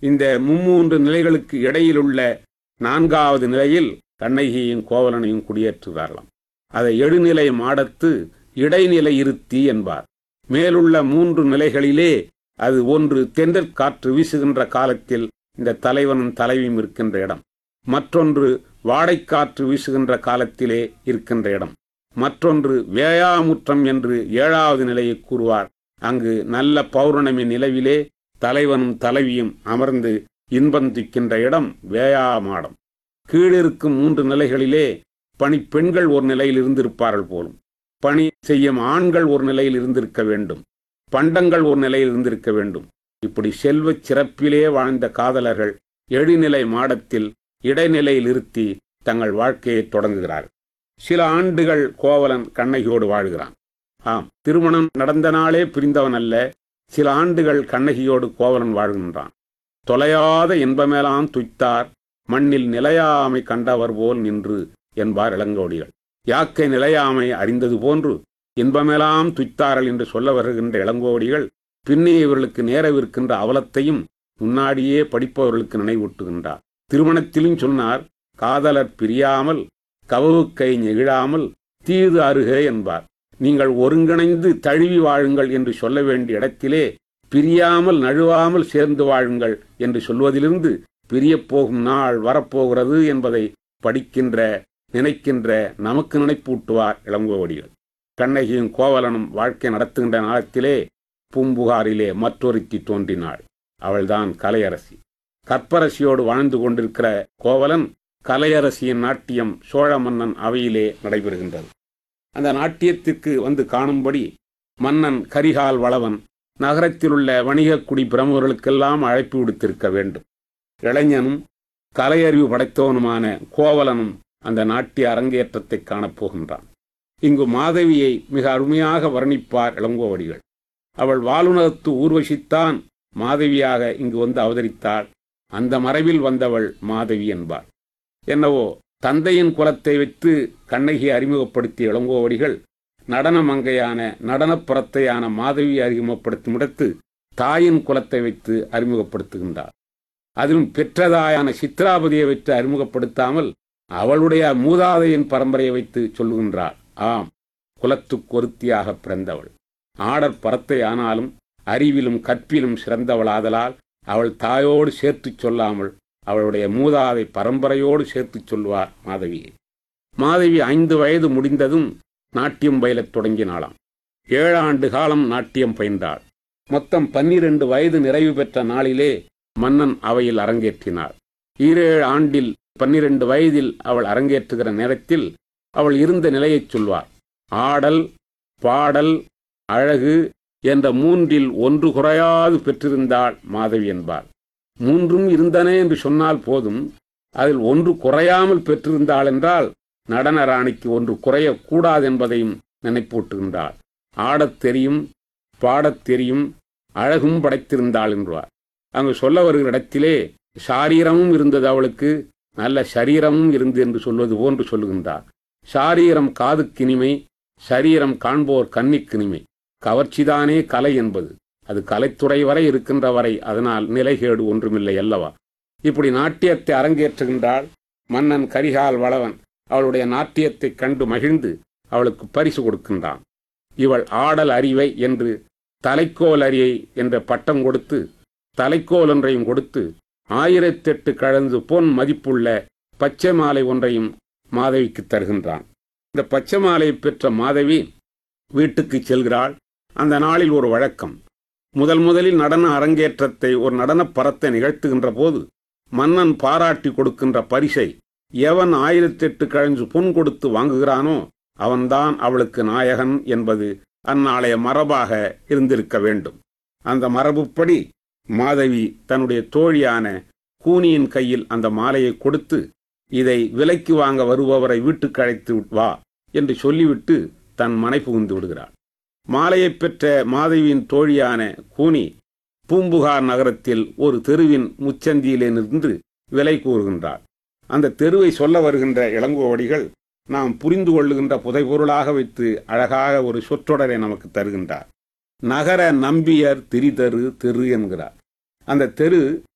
இந்த மும்மூன்று நிலைகளுக்கு இடையிலுள்ள நான்காவது நிலையில் கண்ணகியையும் கோவலனையும் குடியேற்றுகிறார்களாம் அதை எழுநிலை மாடத்து இடைநிலை இருத்தி என்பார் மேலுள்ள மூன்று நிலைகளிலே அது ஒன்று தென்றற் காற்று வீசுகின்ற காலத்தில் இந்த தலைவனும் தலைவியும் இருக்கின்ற இடம் மற்றொன்று வாடைக்காற்று வீசுகின்ற காலத்திலே இருக்கின்ற இடம் மற்றொன்று வேயாமுற்றம் என்று ஏழாவது நிலையை கூறுவார் அங்கு நல்ல பௌர்ணமி நிலவிலே தலைவனும் தலைவியும் அமர்ந்து இன்பம் துய்க்கின்ற இடம் வேயாமாடம் கீழிருக்கும் மூன்று நிலைகளிலே பணி பெண்கள் ஒரு நிலையில் இருந்திருப்பார்கள் போலும் பணி செய்யும் ஆண்கள் ஒரு நிலையில் இருந்திருக்க வேண்டும் பண்டங்கள் ஒரு நிலையில் இருந்திருக்க வேண்டும் இப்படி செல்வச் சிறப்பிலே வாழ்ந்த காதலர்கள் எழுநிலை மாடத்தில் இடைநிலையில் இருத்தி தங்கள் வாழ்க்கையை தொடங்குகிறார்கள் சில ஆண்டுகள் கோவலன் கண்ணகியோடு வாழ்கிறான் ஆம் திருமணம் நடந்த நாளே பிரிந்தவன் அல்ல சில ஆண்டுகள் கண்ணகியோடு கோவலன் வாழ்கின்றான் தொலையாத இன்பமேலாம் துய்த்தார் மண்ணில் நிலையாமை கண்டவர் போல் நின்று என்பார் இளங்கோடிகள் யாக்கை நிலையாமை அறிந்தது போன்று இன்பமெல்லாம் துய்த்தார்கள் என்று சொல்ல வருகின்ற இளங்கோடிகள் பின்னே இவர்களுக்கு நேரவிருக்கின்ற அவலத்தையும் முன்னாடியே படிப்பவர்களுக்கு நினைவூட்டுகின்றார் திருமணத்திலும் சொன்னார் காதலர் பிரியாமல் கவவுக்கை நெகிழாமல் தீது அருக என்பார் நீங்கள் ஒருங்கிணைந்து தழுவி வாழுங்கள் என்று சொல்ல வேண்டிய இடத்திலே பிரியாமல் நழுவாமல் சேர்ந்து வாழுங்கள் என்று சொல்வதிலிருந்து பிரியப் போகும் நாள் வரப்போகிறது என்பதை படிக்கின்ற நினைக்கின்ற நமக்கு நினைப்பூட்டுவார் இளங்கோவடிகள் கண்ணகியும் கோவலனும் வாழ்க்கை நடத்துகின்ற நாளத்திலே பூம்புகாரிலே மற்றொருத்தி தோன்றினாள் அவள்தான் கலையரசி கற்பரசியோடு வாழ்ந்து கொண்டிருக்கிற கோவலன் கலையரசியின் நாட்டியம் சோழ மன்னன் அவையிலே நடைபெறுகின்றது அந்த நாட்டியத்திற்கு வந்து காணும்படி மன்னன் கரிகால் வளவன் நகரத்திலுள்ள வணிகக் குடி பிரமுகர்களுக்கெல்லாம் அழைப்பு விடுத்திருக்க வேண்டும் இளைஞனும் கலையறிவு படைத்தவனுமான கோவலனும் அந்த நாட்டிய அரங்கேற்றத்தை காணப்போகின்றான் இங்கு மாதவியை மிக அருமையாக வர்ணிப்பார் இளங்கோவடிகள் அவள் வாலுணர்த்து ஊர்வசித்தான் மாதவியாக இங்கு வந்து அவதரித்தாள் அந்த மறைவில் வந்தவள் மாதவி என்பார் என்னவோ தந்தையின் குலத்தை வைத்து கண்ணகி அறிமுகப்படுத்திய இளங்கோவடிகள் நடன மங்கையான நடனப்புறத்தையான மாதவி அறிமுகப்படுத்தும் இடத்து தாயின் குலத்தை வைத்து அறிமுகப்படுத்துகின்றார் அதிலும் பெற்றதாயான சித்ராபதியை வைத்து அறிமுகப்படுத்தாமல் அவளுடைய மூதாதையின் பரம்பரையை வைத்து சொல்லுகின்றாள் ஆம் குலத்துக்கு ஒருத்தியாக பிறந்தவள் ஆடற் பரத்தை ஆனாலும் அறிவிலும் கற்பிலும் சிறந்தவளாதலால் அவள் தாயோடு சேர்த்துச் சொல்லாமல் அவளுடைய மூதாதை பரம்பரையோடு சேர்த்துச் சொல்வார் மாதவியை மாதவி ஐந்து வயது முடிந்ததும் நாட்டியம் பயிலத் தொடங்கினாளாம் ஏழாண்டு காலம் நாட்டியம் பயின்றாள் மொத்தம் பன்னிரண்டு வயது நிறைவு பெற்ற நாளிலே மன்னன் அவையில் அரங்கேற்றினாள் ஈரேழு ஆண்டில் பன்னிரண்டு வயதில் அவள் அரங்கேற்றுகிற நேரத்தில் அவள் இருந்த நிலையைச் சொல்வார் ஆடல் பாடல் அழகு என்ற மூன்றில் ஒன்று குறையாது பெற்றிருந்தாள் மாதவி என்பார் மூன்றும் இருந்தன என்று சொன்னால் போதும் அதில் ஒன்று குறையாமல் பெற்றிருந்தாள் என்றால் நடன ராணிக்கு ஒன்று குறையக்கூடாது என்பதையும் நினைப்பூட்டுகின்றாள் ஆடத் தெரியும் பாடத் தெரியும் அழகும் படைத்திருந்தாள் என்றார் அங்கு சொல்ல வருகிற இடத்திலே சாரீரமும் இருந்தது அவளுக்கு நல்ல சரீரமும் இருந்து என்று சொல்வது போன்று சொல்லுகின்றார் சாரீரம் காதுக்கினிமை சரீரம் காண்போர் கன்னிக்கினிமை கவர்ச்சிதானே கலை என்பது அது கலைத்துறை வரை இருக்கின்ற வரை அதனால் நிலைகேடு ஒன்றுமில்லை அல்லவா இப்படி நாட்டியத்தை அரங்கேற்றுகின்றாள் மன்னன் கரிகால் வளவன் அவளுடைய நாட்டியத்தைக் கண்டு மகிழ்ந்து அவளுக்கு பரிசு கொடுக்கின்றான் இவள் ஆடல் அறிவை என்று தலைக்கோல் அறியை என்ற பட்டம் கொடுத்து தலைக்கோல் ஒன்றையும் கொடுத்து ஆயிரத்தெட்டு கழந்து பொன் மதிப்புள்ள பச்சை மாலை ஒன்றையும் மாதவிக்கு தருகின்றான் இந்த பச்சை மாலையை பெற்ற மாதவி வீட்டுக்கு செல்கிறாள் அந்த நாளில் ஒரு வழக்கம் முதல் முதலில் நடன அரங்கேற்றத்தை ஒரு நடனப் பரத்தை நிகழ்த்துகின்ற போது மன்னன் பாராட்டி கொடுக்கின்ற பரிசை எவன் ஆயிரத்தெட்டு கழஞ்சு பொன் கொடுத்து வாங்குகிறானோ அவன்தான் அவளுக்கு நாயகன் என்பது அந்நாளைய மரபாக இருந்திருக்க வேண்டும் அந்த மரபுப்படி மாதவி தன்னுடைய தோழியான கூனியின் கையில் அந்த மாலையை கொடுத்து இதை விலைக்கு வாங்க வருபவரை வீட்டுக்கு அழைத்து வா என்று சொல்லிவிட்டு தன் மனை புகுந்து விடுகிறாள் மாலையைப் பெற்ற மாதவியின் தோழியான கூனி பூம்புகார் நகரத்தில் ஒரு தெருவின் முச்சந்தியிலே நின்று விலை கூறுகின்றாள் அந்த தெருவை சொல்ல வருகின்ற இளங்கோவடிகள் நாம் புரிந்து கொள்ளுகின்ற புதைபொருளாக வைத்து அழகாக ஒரு சொற்றொடரை நமக்கு தருகின்றார் நகர நம்பியர் திரிதரு தெரு என்கிறார் அந்த தெரு